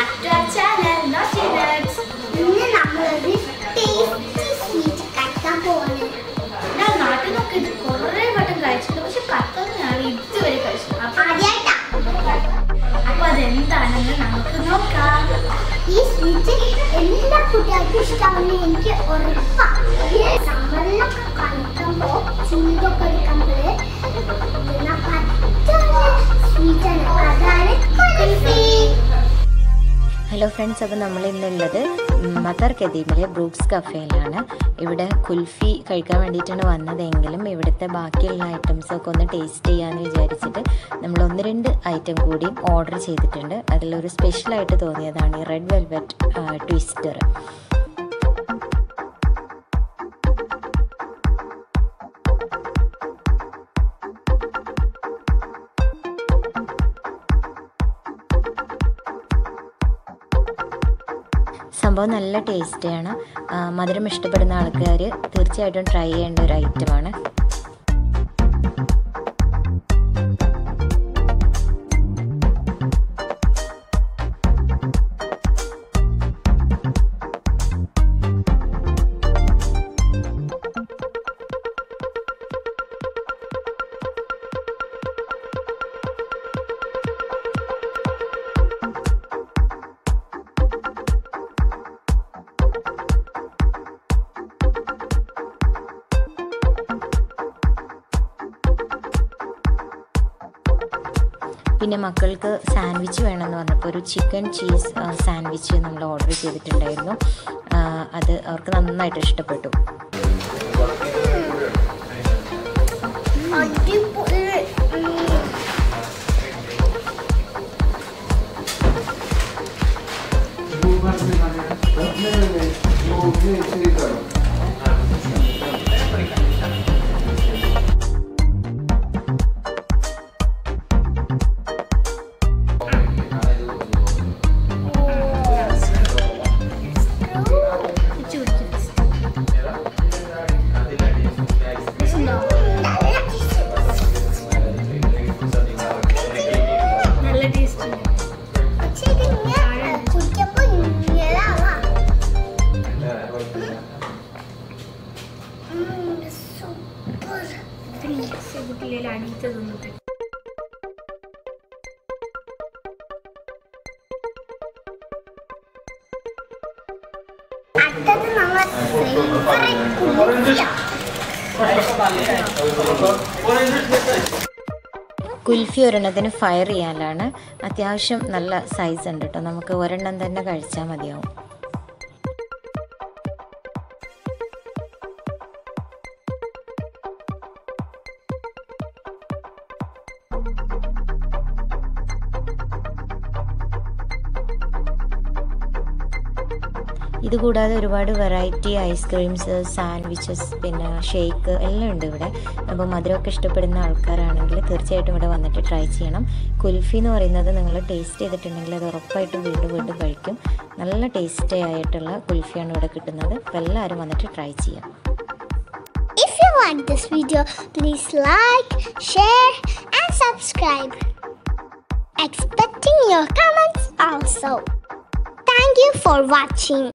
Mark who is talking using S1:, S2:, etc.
S1: Back to our channel naughty nuts
S2: ഇന്ന് നമ്മളൊരു tasty sweet കഴിക്കാൻ പോകുന്നത്
S1: ഞാൻ നാട്ടിൽ നോക്കി ഇത് കുറേ വട്ടം കഴിച്ചിട്ടുണ്ട് പക്ഷെ കത്തൊന്നും ഇതുവരെ കഴിച്ചില്ല അപ്പൊ
S2: ആദ്യമായിട്ടാ
S1: അപ്പൊ അതെന്താണെന്ന് നമുക്ക് നോക്കാം
S2: ഈ സ്വീറ്റ് എല്ലാ കുട്ടികൾക്കും ഇഷ്ടമാവുന്ന എനിക്ക് ഉറപ്പാണ് സമ്മറിലൊക്കെ കളിക്കുമ്പോൾ ചൂടൊക്കെ എടുക്കുമ്പോൾ പറ്റുന്ന സ്വീറ്റാണ് അതാണ് കുൽഫി
S3: ഹലോ ഫ്രണ്ട്സ് അപ്പോൾ നമ്മൾ ഇന്നുള്ളത് മദർ കദീമിലെ ബ്രൂക്സ് കഫേയിലാണ് ഇവിടെ കുൽഫി കഴിക്കാൻ വേണ്ടിയിട്ടാണ് വന്നതെങ്കിലും ഇവിടുത്തെ ബാക്കിയുള്ള ഐറ്റംസ് ഒക്കെ ഒന്ന് ടേസ്റ്റ് ചെയ്യാമെന്ന് വിചാരിച്ചിട്ട് നമ്മൾ ഒന്ന് രണ്ട് ഐറ്റം കൂടിയും ഓർഡർ ചെയ്തിട്ടുണ്ട് അതിലൊരു സ്പെഷ്യലായിട്ട് തോന്നിയതാണ് ഈ റെഡ് വെൽവെറ്റ് ട്വിസ്റ്റർ സംഭവം നല്ല ടേസ്റ്റിയാണ് മധുരം ഇഷ്ടപ്പെടുന്ന ആൾക്കാർ തീർച്ചയായിട്ടും ട്രൈ ചെയ്യേണ്ട ഒരു ഐറ്റമാണ് പിന്നെ മക്കൾക്ക് സാൻഡ്വിച്ച് വേണമെന്ന് പറഞ്ഞപ്പോൾ ഒരു ചിക്കൻ ചീസ് സാൻഡ്വിച്ച് നമ്മൾ ഓർഡർ ചെയ്തിട്ടുണ്ടായിരുന്നു ആ, അത് അവർക്ക് നന്നായിട്ട് ഇഷ്ടപ്പെട്ടു
S2: അടിപൊളി
S1: നല്ല ടേസ്റ്റ് ഉണ്ട്
S2: പക്ഷേ ഇതിങ്ങനെ കുടിക്കുമ്പോൾ ഇങ്ങനെയാവാ സൂപ്പർ
S1: കുട്ടിയിലെ അടിയിട്ട് തിന്നിട്ട്
S2: അടുത്തത് നമ്മളെ ഫേവറേറ്റ് കുൽഫിയാണ്
S3: കുൽഫി ഒരെണ്ണത്തിന് ഫയർ ചെയ്യാനാണ് അത്യാവശ്യം നല്ല സൈസ് ഉണ്ട് കേട്ടോ നമുക്ക് ഒരെണ്ണം തന്നെ കഴിച്ചാൽ മതിയാവും ഇതുകൂടാതെ ഒരുപാട് വെറൈറ്റി ഐസ്ക്രീംസ് സാൻഡ്വിച്ചസ് പിന്നെ ഷേക്ക് എല്ലാം ഉണ്ട് ഇവിടെ അപ്പോൾ മധുരമൊക്കെ ഇഷ്ടപ്പെടുന്ന ആൾക്കാരാണെങ്കിൽ തീർച്ചയായിട്ടും ഇവിടെ വന്നിട്ട് ട്രൈ ചെയ്യണം കുൽഫി എന്ന് പറയുന്നത് നിങ്ങൾ ടേസ്റ്റ് ചെയ്തിട്ടുണ്ടെങ്കിൽ അത് ഉറപ്പായിട്ടും വീണ്ടും വീണ്ടും കഴിക്കും നല്ല ടേസ്റ്റി ആയിട്ടുള്ള കുൽഫിയാണ് ഇവിടെ കിട്ടുന്നത് അപ്പോൾ എല്ലാവരും വന്നിട്ട് ട്രൈ ചെയ്യാം
S2: If you like this video, please like, share, and subscribe. Expecting your comments also. Thank you for watching.